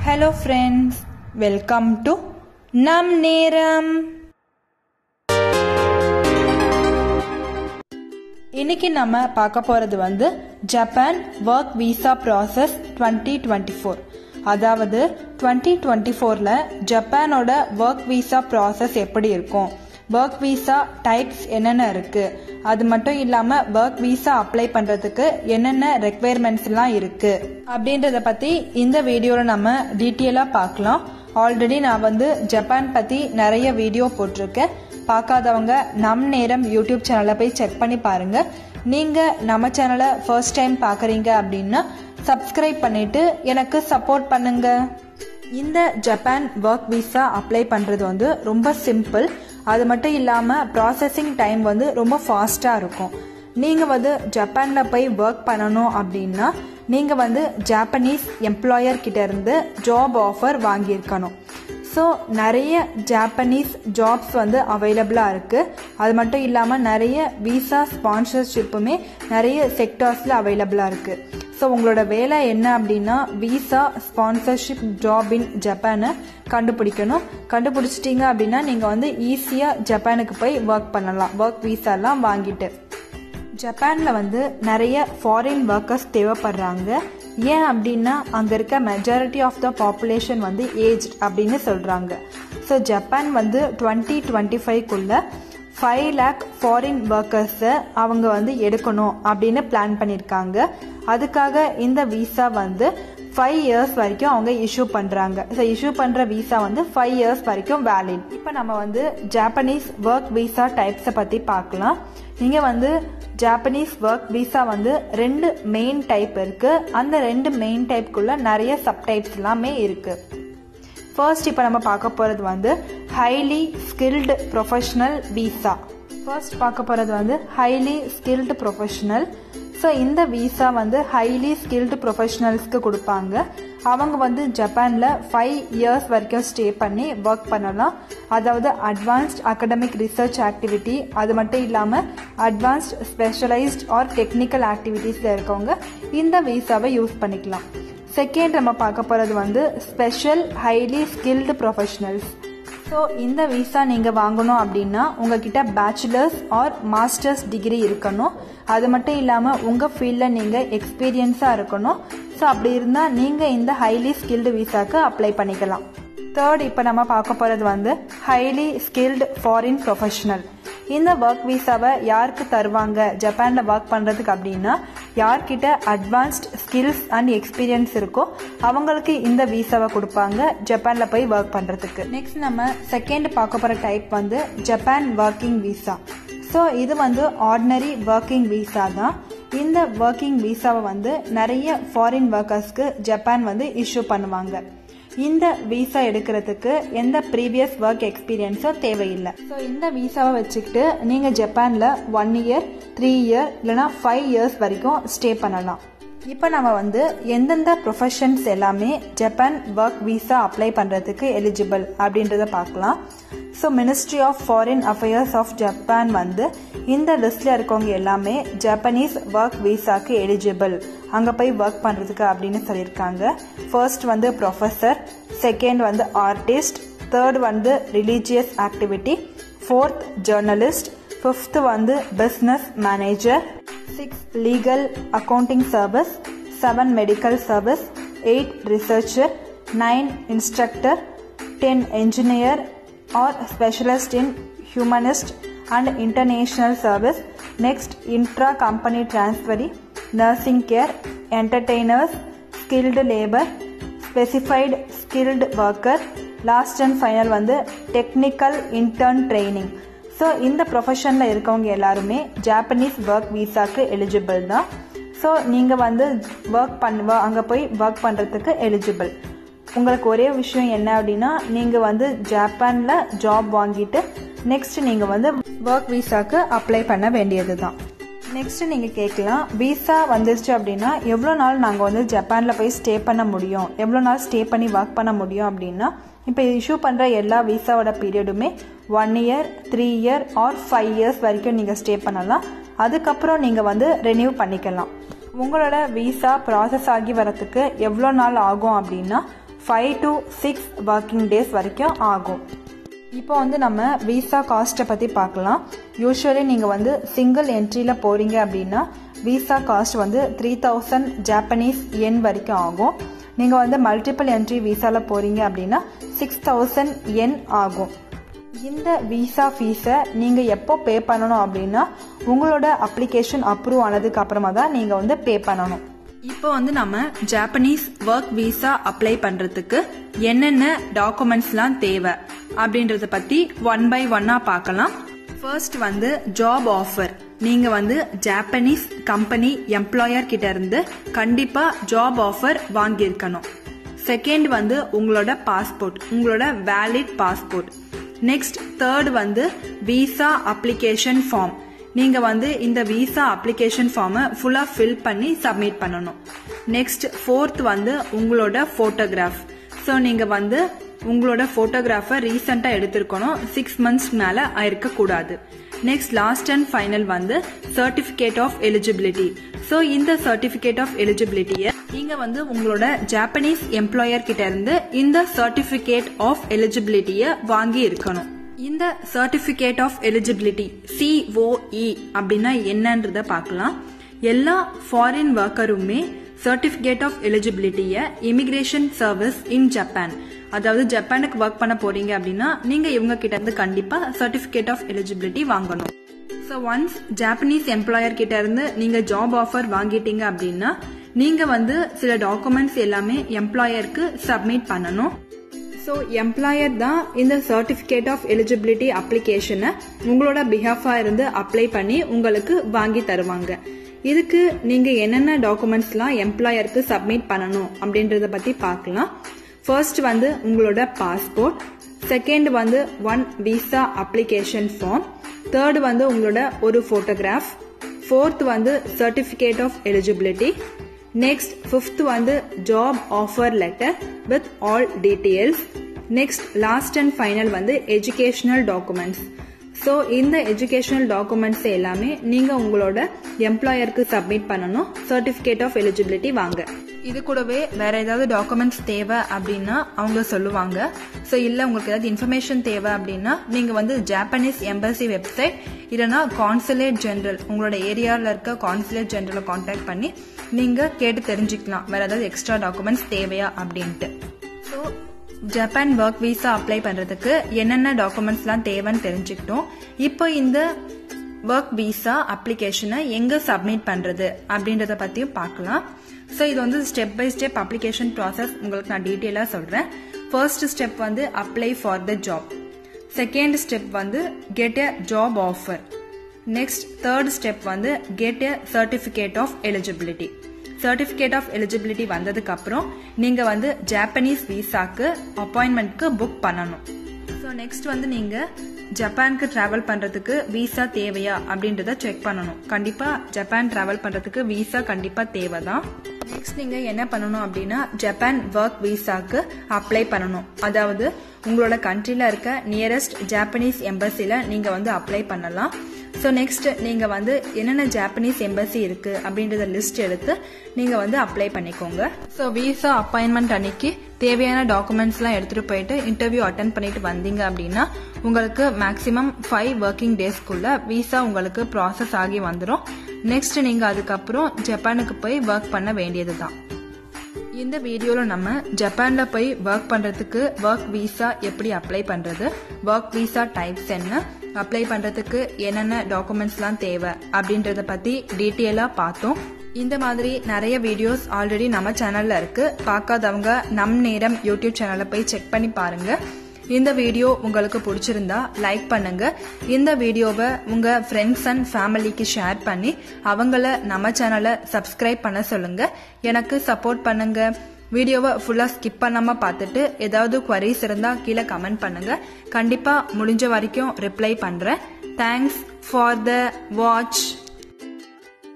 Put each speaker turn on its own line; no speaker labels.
hello friends welcome to நம் நேரம் இன்னைக்கு நம்ம பார்க்க போகிறது வந்து Japan work visa process twenty twenty four அதாவது டுவெண்ட்டி டுவெண்ட்டி ஃபோரில் ஜப்பானோட ஒர்க் விசா ப்ராசஸ் எப்படி இருக்கும் ஒர்க் விசா டைப்ஸ் என்னென்ன இருக்குது அது மட்டும் இல்லாமல் ஒர்க் விசா அப்ளை பண்ணுறதுக்கு என்னென்ன ரெக்குவயர்மெண்ட்ஸ்லாம் இருக்குது அப்படின்றத பற்றி இந்த வீடியோவில் நம்ம டீட்டெயிலாக பார்க்கலாம் ஆல்ரெடி நான் வந்து ஜப்பான் பற்றி நிறைய வீடியோ போட்டிருக்கேன் பார்க்காதவங்க நம் நேரம் யூடியூப் சேனலை போய் செக் பண்ணி பாருங்க நீங்கள் நம்ம சேனலை ஃபர்ஸ்ட் டைம் பார்க்குறீங்க அப்படின்னா சப்ஸ்கிரைப் பண்ணிட்டு எனக்கு சப்போர்ட் பண்ணுங்க இந்த ஜப்பான் ஒர்க் விசா அப்ளை பண்ணுறது வந்து ரொம்ப சிம்பிள் அது மட்டும் இல்லாமல் ப்ராசஸிங் டைம் வந்து ரொம்ப ஃபாஸ்ட்டாக இருக்கும் நீங்கள் வந்து ஜப்பானில் போய் ஒர்க் பண்ணணும் அப்படின்னா நீங்கள் வந்து ஜாப்பனீஸ் எம்ப்ளாயர் கிட்ட இருந்து ஜாப் ஆஃபர் வாங்கியிருக்கணும் ஸோ நிறைய ஜாப்பனீஸ் ஜாப்ஸ் வந்து அவைலபிளாக இருக்குது அது மட்டும் இல்லாமல் நிறைய விசா ஸ்பான்சர்ஷிப்புமே நிறைய செக்டார்ஸில் அவைலபிளாக இருக்குது ஸோ உங்களோட வேலை என்ன அப்படின்னா விசா ஸ்பான்சர்ஷிப் ஜாப் இன் ஜப்பானை கண்டுபிடிக்கணும் கண்டுபிடிச்சிட்டிங்க அப்படின்னா நீங்கள் வந்து ஈஸியாக ஜப்பானுக்கு போய் ஒர்க் பண்ணலாம் ஒர்க் விசாலாம் வாங்கிட்டு ஜப்பானில் வந்து நிறைய ஃபாரின் ஒர்க்கர்ஸ் தேவைப்படுறாங்க ஏன் அப்படின்னா அங்கே இருக்க மெஜாரிட்டி ஆஃப் த பாப்புலேஷன் வந்து ஏஜ் அப்படின்னு சொல்கிறாங்க ஸோ ஜப்பான் வந்து டுவெண்ட்டி டுவெண்ட்டி ஃபைவ்க்குள்ள ஃபைவ் லேக் ஃபாரின் ஒர்க்கர்ஸை அவங்க வந்து எடுக்கணும் அப்படின்னு பிளான் பண்ணியிருக்காங்க அதுக்காக இந்த விசா வந்து ஃபைவ் இயர்ஸ் வரைக்கும் அவங்க இஷ்யூ பண்ணுறாங்க ஸோ இஷ்யூ பண்ணுற விசா வந்து ஃபைவ் இயர்ஸ் வரைக்கும் வேலிட் இப்போ நம்ம வந்து ஜாப்பனீஸ் ஒர்க் விசா டைப்ஸை பற்றி பார்க்கலாம் இங்கே வந்து ஜாப்பனீஸ் ஒர்க் விசா வந்து ரெண்டு மெயின் டைப் இருக்குது அந்த ரெண்டு மெயின் டைப்புக்குள்ள நிறைய சப் டைப்ஸ் எல்லாமே இருக்குது ஃபர்ஸ்ட் இப்போ நம்ம பார்க்க போகிறது வந்து highly skilled professional visa first பார்க்க போகிறது வந்து ஹைலி ஸ்கில்டு ப்ரொஃபஷ்னல் ஸோ இந்த விசா வந்து ஹைலி ஸ்கில்டு ப்ரொஃபஷனல்ஸ்க்கு கொடுப்பாங்க அவங்க வந்து ஜப்பானில் ஃபைவ் இயர்ஸ் வரைக்கும் ஸ்டே பண்ணி ஒர்க் பண்ணலாம் அதாவது அட்வான்ஸ்ட் அகடமிக் ரிசர்ச் ஆக்டிவிட்டி அது மட்டும் இல்லாமல் அட்வான்ஸ்ட் ஸ்பெஷலைஸ்ட் ஆர் டெக்னிக்கல் ஆக்டிவிட்டீஸில் இருக்கவங்க இந்த விசாவை யூஸ் பண்ணிக்கலாம் செகண்ட் நம்ம பார்க்க போகிறது வந்து special highly skilled professionals so இந்த விசா நீங்கள் வாங்கணும் அப்படின்னா உங்ககிட்ட பேச்சுலர்ஸ் ஆர் மாஸ்டர்ஸ் டிகிரி இருக்கணும் அது மட்டும் இல்லாமல் உங்கள் ஃபீல்டில் நீங்கள் எக்ஸ்பீரியன்ஸாக இருக்கணும் ஸோ அப்படி இருந்தால் நீங்கள் இந்த ஹைலி ஸ்கில்டு விசாக்கு அப்ளை பண்ணிக்கலாம் தேர்ட் இப்போ நம்ம பார்க்க போகிறது வந்து ஹைலி ஸ்கில்டு ஃபாரின் ப்ரொஃபஷனல் இந்த ஒர்க் விசாவை யாருக்கு தருவாங்க ஜப்பானில் ஒர்க் பண்ணுறதுக்கு அப்படின்னா யார்கிட்ட அட்வான்ஸ்ட் ஸ்கில்ஸ் அண்ட் எக்ஸ்பீரியன்ஸ் இருக்கோ அவங்களுக்கு இந்த விசாவை கொடுப்பாங்க ஜப்பானில் போய் ஒர்க் பண்ணுறதுக்கு நெக்ஸ்ட் நம்ம செகண்ட் பார்க்க போகிற டைப் வந்து ஜப்பான் ஒர்க்கிங் விசா ஸோ இது வந்து ஆர்டினரி ஒர்க்கிங் விசா தான் இந்த ஒர்க்கிங் விசாவை வந்து நிறைய ஃபாரின் ஒர்க்கர்ஸ்க்கு ஜப்பான் வந்து இஷ்யூ பண்ணுவாங்க இந்த விசா எடுக்கிறதுக்கு எந்த ப்ரீவியஸ் ஒர்க் எக்ஸ்பீரியன்ஸும் தேவையில்லை ஸோ இந்த விசாவை வச்சுக்கிட்டு நீங்கள் ஜப்பானில் ஒன் இயர் த்ரீ இயர் இல்லைனா ஃபைவ் இயர்ஸ் வரைக்கும் ஸ்டே பண்ணலாம் இப்போ நம்ம வந்து எந்தெந்த ப்ரொஃபஷன்ஸ் எல்லாமே ஜப்பான் ஒர்க் விசா அப்ளை பண்ணுறதுக்கு எலிஜிபிள் அப்படின்றத பார்க்கலாம் so ministry of foreign affairs of Japan வந்து இந்த லிஸ்ட்டில் இருக்கவங்க எல்லாமே ஜப்பனீஸ் ஒர்க் விசாக்கு எலிஜிபிள் அங்கே போய் ஒர்க் பண்ணுறதுக்கு அப்படின்னு சொல்லியிருக்காங்க ஃபர்ஸ்ட் வந்து ப்ரொஃபஸர் செகண்ட் வந்து ஆர்டிஸ்ட் தேர்ட் வந்து religious activity fourth journalist fifth வந்து business manager six legal accounting service seven medical service eight researcher nine instructor ten engineer or specialist in humanist and international service next intra company transferee nursing care entertainers skilled labour specified skilled worker last and final வந்து technical intern training so இந்த ப்ரொஃபஷனில் இருக்கவங்க எல்லாருமே Japanese work விசாக்கு eligible தான் so நீங்கள் வந்து work பண்ண அங்கே போய் ஒர்க் பண்ணுறதுக்கு எலிஜிபிள் உங்களுக்கு ஒரே விஷயம் என்ன அப்படின்னா நீங்கள் வந்து ஜப்பானில் ஜாப் வாங்கிட்டு நெக்ஸ்ட் நீங்கள் வந்து ஒர்க் விசாக்கு அப்ளை பண்ண வேண்டியது தான் நெக்ஸ்ட் நீங்கள் கேட்கலாம் விசா வந்துருச்சு அப்படின்னா எவ்வளோ நாள் நாங்கள் வந்து ஜப்பானில் போய் ஸ்டே பண்ண முடியும் எவ்வளோ நாள் ஸ்டே பண்ணி ஒர்க் பண்ண முடியும் அப்படின்னா இப்போ இஷ்யூ பண்ணுற எல்லா விசாவோட பீரியடுமே one year three year or five years வரைக்கும் நீங்கள் ஸ்டே பண்ணலாம் அதுக்கப்புறம் நீங்கள் வந்து ரெனியூ பண்ணிக்கலாம் உங்களோட விசா ப்ராசஸ் ஆகி வரத்துக்கு எவ்வளோ நாள் ஆகும் அப்படின்னா five to six working days வரைக்கும் ஆகும் இப்போ வந்து நம்ம விசா காஸ்ட்டை பற்றி பார்க்கலாம் யூஸ்வலி நீங்கள் வந்து சிங்கிள் என்ட்ரியில் போகிறீங்க அப்படின்னா விசா காஸ்ட் வந்து த்ரீ தௌசண்ட் ஜாப்பனீஸ் என் வரைக்கும் ஆகும் நீங்கள் வந்து மல்டிபிள் என்ட்ரி விசாவில் போகிறீங்க அப்படின்னா சிக்ஸ் தௌசண்ட் என் ஆகும் இந்த விசா ஃபீஸை நீங்கள் எப்போ பே பண்ணணும் அப்படின்னா உங்களோட அப்ளிகேஷன் அப்ரூவ் ஆனதுக்கு அப்புறமா தான் நீங்கள் வந்து பே பண்ணணும் இப்போ வந்து நம்ம ஜாப்பனீஸ் ஒர்க் விசா அப்ளை பண்ணுறதுக்கு என்னென்ன டாக்குமெண்ட்ஸ்லாம் தேவை அப்படின்றத பற்றி ஒன் பை ஒன்னாக பார்க்கலாம் ஃபர்ஸ்ட் வந்து ஜாப் ஆஃபர் நீங்க வந்து ஜாப்பனீஸ் கம்பெனி எம்ப்ளாயர் கிட்ட இருந்து கண்டிப்பா ஜாப் ஆஃபர் வாங்கியிருக்கணும் செகண்ட் வந்து உங்களோட பாஸ்போர்ட் உங்களோட வேலிட் பாஸ்போர்ட் நெக்ஸ்ட் தேர்ட் வந்து விசா அப்ளிகேஷன் ஃபார்ம் நீங்க வந்து இந்த விசா அப்ளிகேஷன் ஃபார்மை ஃபுல்லா ஃபில் பண்ணி சப்மிட் பண்ணணும் நெக்ஸ்ட் ஃபோர்த் வந்து உங்களோட போட்டோகிராஃப் ஸோ நீங்க வந்து உங்களோட போட்டோகிராஃபை ரீசெண்டாக எடுத்திருக்கணும் சிக்ஸ் மந்த்ஸ் மேலே ஆயிருக்க கூடாது நெக்ஸ்ட் லாஸ்ட் அண்ட் ஃபைனல் வந்து சர்டிஃபிகேட் ஆஃப் எலிஜிபிலிட்டி ஸோ இந்த சர்டிஃபிகேட் ஆஃப் எலிஜிபிலிட்டியை நீங்கள் வந்து உங்களோட ஜாப்பனீஸ் எம்ப்ளாயர் கிட்ட இருந்து இந்த சர்டிஃபிகேட் ஆஃப் எலிஜிபிலிட்டியை வாங்கி இருக்கணும் இந்த சர்டிஃபிகேட் ஆஃப் எலிஜிபிலிட்டி சிஓஇ அப்படின்னா என்னன்றத பார்க்கலாம் எல்லா ஃபாரின் ஒர்க்கருமே சர்டிஃபிகேட் ஆஃப் எலிஜிபிலிட்டியை இமிகிரேஷன் சர்வீஸ் இன் ஜப்பான் அதாவது ஜப்பானுக்கு ஒர்க் பண்ண போறீங்க அப்படின்னா நீங்க இவங்க கிட்ட இருந்து கண்டிப்பா சர்டிஃபிகேட் ஆஃப் எலிஜிபிலிட்டி வாங்கணும் ஸோ ஒன்ஸ் ஜாப்பனீஸ் எம்ப்ளாயர் கிட்ட இருந்து நீங்க ஜாப் ஆஃபர் வாங்கிட்டீங்க அப்படின்னா நீங்க வந்து சில டாக்குமெண்ட்ஸ் எல்லாமே எம்ப்ளாயருக்கு சப்மிட் பண்ணணும் ஸோ எம்ப்ளாயர் தான் இந்த சர்டிஃபிகேட் ஆஃப் எலிஜிபிலிட்டி அப்ளிகேஷனை உங்களோட பிஹாஃபாக இருந்து அப்ளை பண்ணி உங்களுக்கு வாங்கி தருவாங்க இதுக்கு நீங்க என்னென்ன டாக்குமெண்ட்ஸ்லாம் எம்ப்ளாயருக்கு சப்மிட் பண்ணணும் அப்படின்றத பத்தி பார்க்கலாம் ஃபர்ஸ்ட் வந்து உங்களோட பாஸ்போர்ட் செகண்ட் வந்து one visa application form third வந்து உங்களோட ஒரு ஃபோட்டோகிராஃப் ஃபோர்த் வந்து certificate of eligibility next fifth வந்து job offer letter with all details next last and final வந்து எஜுகேஷனல் டாக்குமெண்ட்ஸ் ஸோ இந்த எஜுகேஷனல் டாக்குமெண்ட்ஸ் எல்லாமே நீங்கள் உங்களோட எம்ப்ளாயருக்கு சப்மிட் பண்ணணும் சர்டிஃபிகேட் ஆஃப் எலிஜிபிலிட்டி வாங்க இது கூடவே வேற ஏதாவது டாக்குமெண்ட்ஸ் தேவை அப்படின்னா அவங்க சொல்லுவாங்க ஸோ இல்லை உங்களுக்கு ஏதாவது இன்ஃபர்மேஷன் தேவை அப்படின்னா நீங்கள் வந்து ஜாப்பனீஸ் எம்பசி வெப்சைட் இல்லைனா கான்சுலேட் ஜென்ரல் உங்களோட ஏரியாவில் இருக்க கான்சுலேட் ஜென்ரலை காண்டாக்ட் பண்ணி நீங்கள் கேட்டு தெரிஞ்சுக்கலாம் வேற ஏதாவது எக்ஸ்ட்ரா டாக்குமெண்ட்ஸ் தேவையா அப்படின்ட்டு so Japan work visa apply பண்ணுறதுக்கு என்னென்ன டாக்குமெண்ட்ஸ்லாம் தேவைன்னு தெரிஞ்சுக்கிட்டோம் இப்போ இந்த ஒர்க் விசா அப்ளிகேஷனை எங்கே சப்மிட் பண்ணுறது அப்படின்றத பற்றியும் பார்க்கலாம் ஸோ இது வந்து step by step application process உங்களுக்கு நான் டீட்டெயிலாக சொல்கிறேன் ஃபர்ஸ்ட் ஸ்டெப் வந்து apply for the job second step வந்து get a job offer next third step வந்து get a certificate of eligibility certificate of eligibility வந்ததுக்கு அப்புறம் நீங்க வந்து ஜாப்பனீஸ் விசாக்கு அப்பாயின்மெண்ட்க்கு புக் பண்ணணும் ஸோ நெக்ஸ்ட் வந்து நீங்க ஜப்பானுக்கு டிராவல் பண்றதுக்கு விசா தேவையா அப்படின்றத செக் பண்ணணும் கண்டிப்பா ஜப்பான் டிராவல் பண்றதுக்கு விசா கண்டிப்பா தேவை தான் நெக்ஸ்ட் நீங்க என்ன பண்ணணும் அப்படின்னா ஜப்பான் ஒர்க் விசாக்கு அப்ளை பண்ணணும் அதாவது உங்களோட கண்ட்ரில இருக்க நியரஸ்ட் ஜாப்பனீஸ் எம்பசில நீங்க வந்து அப்ளை பண்ணலாம் ஸோ நெக்ஸ்ட் நீங்கள் வந்து என்னென்ன ஜாப்பனீஸ் எம்பசி இருக்குது அப்படின்றத லிஸ்ட் எடுத்து நீங்கள் வந்து அப்ளை பண்ணிக்கோங்க ஸோ விசா அப்பாயின்மெண்ட் அன்னைக்கு தேவையான டாக்குமெண்ட்ஸ்லாம் எடுத்துகிட்டு போயிட்டு இன்டர்வியூ அட்டன் பண்ணிட்டு வந்தீங்க அப்படின்னா உங்களுக்கு மேக்ஸிமம் ஃபைவ் ஒர்க்கிங் டேஸ்க்குள்ள விசா உங்களுக்கு ப்ராசஸ் ஆகி வந்துடும் நெக்ஸ்ட் நீங்கள் அதுக்கப்புறம் ஜப்பானுக்கு போய் ஒர்க் பண்ண வேண்டியது தான் இந்த வீடியோவில் நம்ம ஜப்பானில் போய் ஒர்க் பண்ணுறதுக்கு ஒர்க் விசா எப்படி அப்ளை பண்ணுறது ஒர்க் விசா டைப்ஸ் என்ன அப்ளை பண்ணுறதுக்கு என்னென்ன டாக்குமெண்ட்ஸ்லாம் தேவை அப்படின்றத பற்றி டீட்டெயிலாக பார்த்தோம் இந்த மாதிரி நிறைய வீடியோஸ் ஆல்ரெடி நம்ம சேனலில் இருக்குது பார்க்காதவங்க நம் நேரம் யூடியூப் சேனலை போய் செக் பண்ணி பாருங்கள் இந்த வீடியோ உங்களுக்கு பிடிச்சிருந்தா லைக் பண்ணுங்க இந்த வீடியோவை உங்க ஃப்ரெண்ட்ஸ் அண்ட் ஃபேமிலிக்கு ஷேர் பண்ணி அவங்கள நம்ம சேனலை சப்ஸ்கிரைப் பண்ண சொல்லுங்க எனக்கு சப்போர்ட் பண்ணுங்க வீடியோவை ஃபுல்லாக ஸ்கிப் பண்ணாமல் பார்த்துட்டு ஏதாவது குவரிஸ் இருந்தால் கீழே கமெண்ட் பண்ணுங்க கண்டிப்பாக முடிஞ்ச வரைக்கும் ரிப்ளை பண்ணுறேன் தேங்க்ஸ் ஃபார் த வாட்ச்